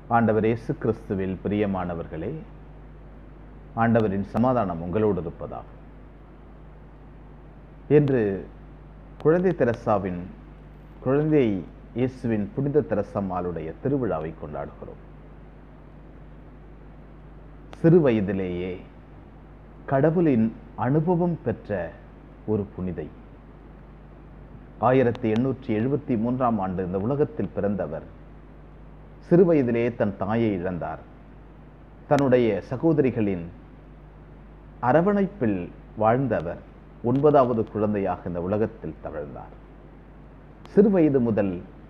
ஆண்டவர் இயேசு கிறிஸ்துவில் பிரியமானவர்களே ஆண்டவரின் சமாதானம் உங்களோடு இருப்பதாக என்று குழந்தை தெரசாவின் குழந்தை இயேசுவின் புனித தெரசம்மாளுடைய திருவிழாவை கொண்டாடுகிறோம் சிறு வயதிலேயே கடவுளின் அனுபவம் பெற்ற ஒரு புனிதை ஆயிரத்தி எண்ணூற்றி எழுபத்தி மூன்றாம் ஆண்டு இந்த உலகத்தில் பிறந்தவர் சிறு வயதிலேயே தன் தாயை இழந்தார் தன்னுடைய சகோதரிகளின் அரவணைப்பில் வாழ்ந்தவர் ஒன்பதாவது குழந்தையாக இந்த உலகத்தில் தவழ்ந்தார் சிறு வயது முதல்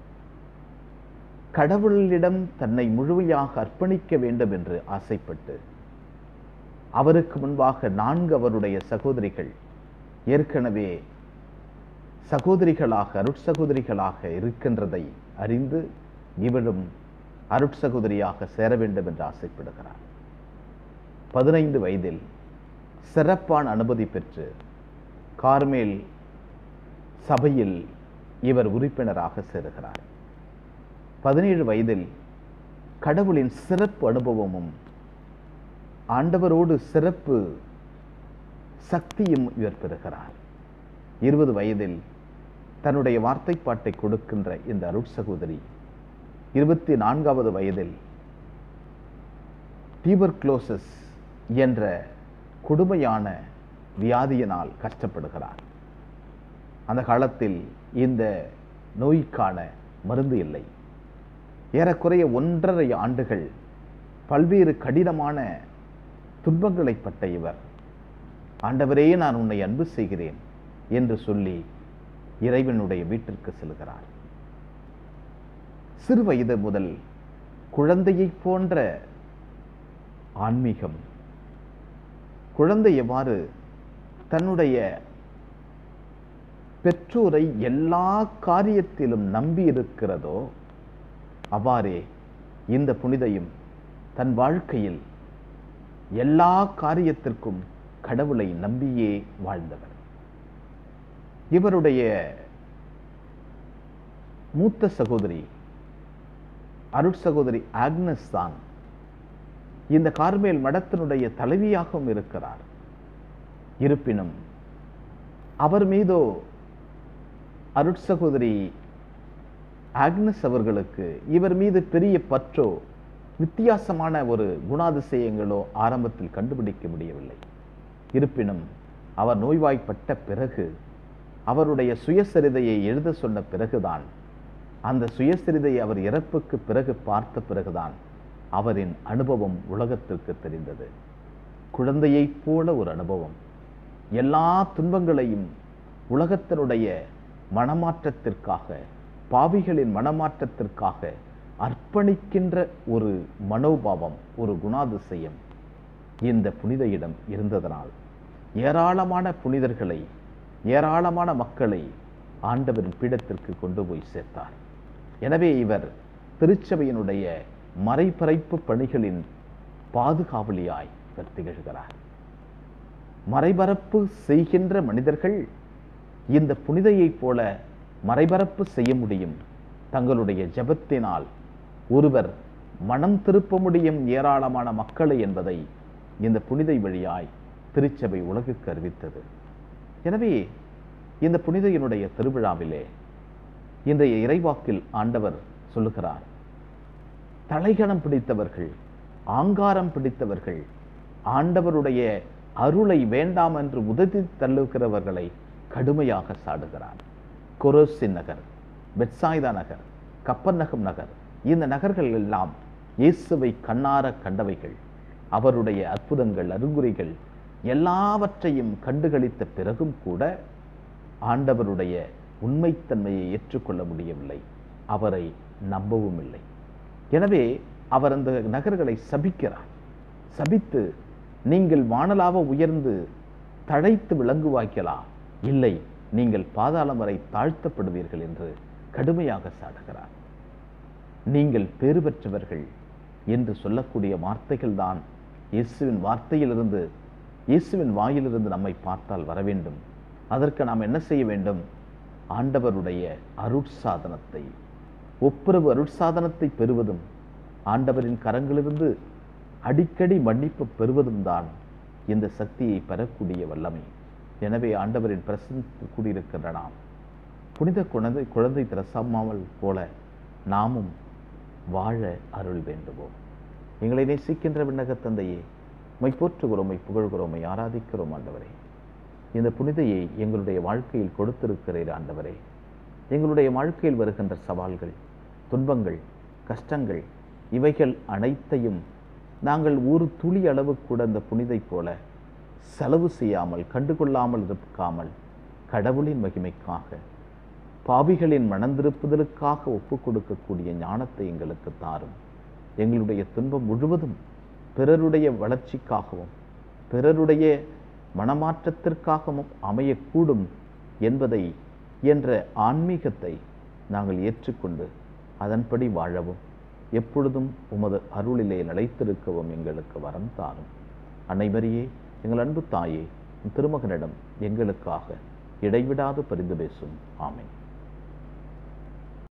கடவுளிடம் தன்னை முழுமையாக அர்ப்பணிக்க வேண்டும் என்று ஆசைப்பட்டு அவருக்கு முன்பாக நான்கு அவருடைய சகோதரிகள் ஏற்கனவே சகோதரிகளாக அருட்சகோதரிகளாக இருக்கின்றதை அறிந்து இவளும் அருட்சகோதரியாக சேர வேண்டும் என்று ஆசைப்படுகிறார் பதினைந்து வயதில் சிறப்பான அனுமதி பெற்று கார்மேல் சபையில் இவர் உறுப்பினராக சேருகிறார் பதினேழு வயதில் கடவுளின் சிறப்பு அனுபவமும் ஆண்டவரோடு சிறப்பு சக்தியும் இவர் பெறுகிறார் இருபது வயதில் தன்னுடைய வார்த்தைப்பாட்டை கொடுக்கின்ற இந்த அருட்சகோதரி இருபத்தி நான்காவது வயதில் டியூபர்க்ளோசஸ் என்ற கொடுமையான வியாதியினால் கஷ்டப்படுகிறார் அந்த காலத்தில் இந்த நோய்க்கான மருந்து இல்லை ஏறக்குறைய ஒன்றரை ஆண்டுகள் பல்வேறு கடினமான துன்பங்களை பட்ட இவர் ஆண்டவரே நான் உன்னை அன்பு செய்கிறேன் என்று சொல்லி இறைவனுடைய வீட்டிற்கு செல்கிறார் சிறு வயது முதல் குழந்தையை போன்ற ஆன்மீகம் குழந்தை எவ்வாறு தன்னுடைய பெற்றோரை எல்லா காரியத்திலும் நம்பி இருக்கிறதோ அவ்வாறே இந்த புனிதையும் தன் வாழ்க்கையில் எல்லா காரியத்திற்கும் கடவுளை நம்பியே வாழ்ந்தவர் இவருடைய மூத்த சகோதரி அருட்சகோதரி ஆக்னஸ் தான் இந்த கார்மேல் மடத்தினுடைய தலைவியாகவும் இருக்கிறார் இருப்பினும் அவர் மீதோ அருட்சகோதரி ஆக்னஸ் அவர்களுக்கு இவர் மீது பெரிய பற்றோ வித்தியாசமான ஒரு குணாதிசயங்களோ ஆரம்பத்தில் கண்டுபிடிக்க முடியவில்லை இருப்பினும் அவர் நோய்வாய்ப்பட்ட பிறகு அவருடைய சுயசரிதையை எழுத சொன்ன பிறகுதான் அந்த சுயசரிதையை அவர் இறப்புக்கு பிறகு பார்த்த பிறகுதான் அவரின் அனுபவம் உலகத்திற்கு தெரிந்தது குழந்தையைப் போல ஒரு அனுபவம் எல்லா துன்பங்களையும் உலகத்தினுடைய மனமாற்றத்திற்காக பாவிகளின் மனமாற்றத்திற்காக அர்ப்பணிக்கின்ற ஒரு மனோபாவம் ஒரு குணாதிசயம் இந்த புனிதையிடம் இருந்ததனால் ஏராளமான புனிதர்களை ஏராளமான மக்களை ஆண்டவரின் பீடத்திற்கு கொண்டு போய் சேர்த்தார் எனவே இவர் திருச்சபையினுடைய மறைபறைப்பு பணிகளின் பாதுகாவலியாய் இவர் திகழ்கிறார் மறைபரப்பு செய்கின்ற மனிதர்கள் இந்த புனிதையைப் போல மறைபரப்பு செய்ய முடியும் தங்களுடைய ஜபத்தினால் ஒருவர் மனம் திருப்ப முடியும் ஏராளமான மக்களை என்பதை இந்த புனிதை வழியாய் திருச்சபை உலகுக்கு அறிவித்தது எனவே இந்த புனிதையினுடைய திருவிழாவிலே இன்றைய இறைவாக்கில் ஆண்டவர் சொல்லுகிறார் தலைகணம் பிடித்தவர்கள் ஆங்காரம் பிடித்தவர்கள் ஆண்டவருடைய அருளை வேண்டாம் என்று உதவி தள்ளுகிறவர்களை கடுமையாக சாடுகிறார் கொரோசின் நகர் பெட்சாய்தா நகர் கப்பர்நகம் நகர் இந்த நகர்கள் எல்லாம் இயேசுவை கண்ணார கண்டவைகள் அவருடைய அற்புதங்கள் அருங்குறிகள் எல்லாவற்றையும் கண்டுகளித்த பிறகும் கூட ஆண்டவருடைய உண்மைத்தன்மையை ஏற்றுக்கொள்ள முடியவில்லை அவரை நம்பவும் இல்லை எனவே அவர் அந்த நகர்களை சபிக்கிறார் சபித்து நீங்கள் வானலாவ உயர்ந்து தழைத்து விளங்குவாய்களா இல்லை நீங்கள் பாதாளம் வரை தாழ்த்தப்படுவீர்கள் என்று கடுமையாக சாடுகிறார் நீங்கள் பேறு பெற்றவர்கள் என்று சொல்லக்கூடிய வார்த்தைகள் தான் இயேசுவின் வார்த்தையிலிருந்து இயேசுவின் வாயிலிருந்து நம்மை பார்த்தால் வர வேண்டும் அதற்கு நாம் என்ன செய்ய வேண்டும் ஆண்டவருடைய அருட்சாதனத்தை ஒப்புரவு அருட்சாதனத்தை பெறுவதும் ஆண்டவரின் கரங்களிலிருந்து அடிக்கடி மன்னிப்பு பெறுவதும் தான் இந்த சக்தியை பெறக்கூடிய வல்லமை எனவே ஆண்டவரின் பிரசனத்தில் கூடியிருக்கின்ற நாம் புனித குழந்தை குழந்தை திரசாமாமல் போல நாமும் வாழ அருள் வேண்டுவோம் எங்களை நேசிக்கின்ற விண்ணக தந்தையே மை போற்றுகிறோம் மை புகழ்கிறோம் மை ஆராதிக்கிறோம் ஆண்டவரே இந்த புனிதையை எங்களுடைய வாழ்க்கையில் கொடுத்திருக்கிறீர் ஆண்டவரே எங்களுடைய வாழ்க்கையில் வருகின்ற சவால்கள் துன்பங்கள் கஷ்டங்கள் இவைகள் அனைத்தையும் நாங்கள் ஒரு துளி அளவு கூட அந்த புனிதை போல செலவு செய்யாமல் கண்டுகொள்ளாமல் இருக்காமல் கடவுளின் மகிமைக்காக பாவிகளின் மனந்திருப்புதலுக்காக ஒப்புக் கொடுக்கக்கூடிய ஞானத்தை எங்களுக்கு தாரும் எங்களுடைய துன்பம் முழுவதும் பிறருடைய வளர்ச்சிக்காகவும் பிறருடைய மனமாற்றத்திற்காகவும் அமையக்கூடும் என்பதை என்ற ஆன்மீகத்தை நாங்கள் ஏற்றுக்கொண்டு அதன்படி வாழவும் எப்பொழுதும் உமது அருளிலே நிலைத்திருக்கவும் எங்களுக்கு வரம் தாரும் அனைவரையே எங்கள் அன்பு தாயே உம் திருமகனிடம் எங்களுக்காக இடைவிடாது பரிந்து பேசும் ஆமென்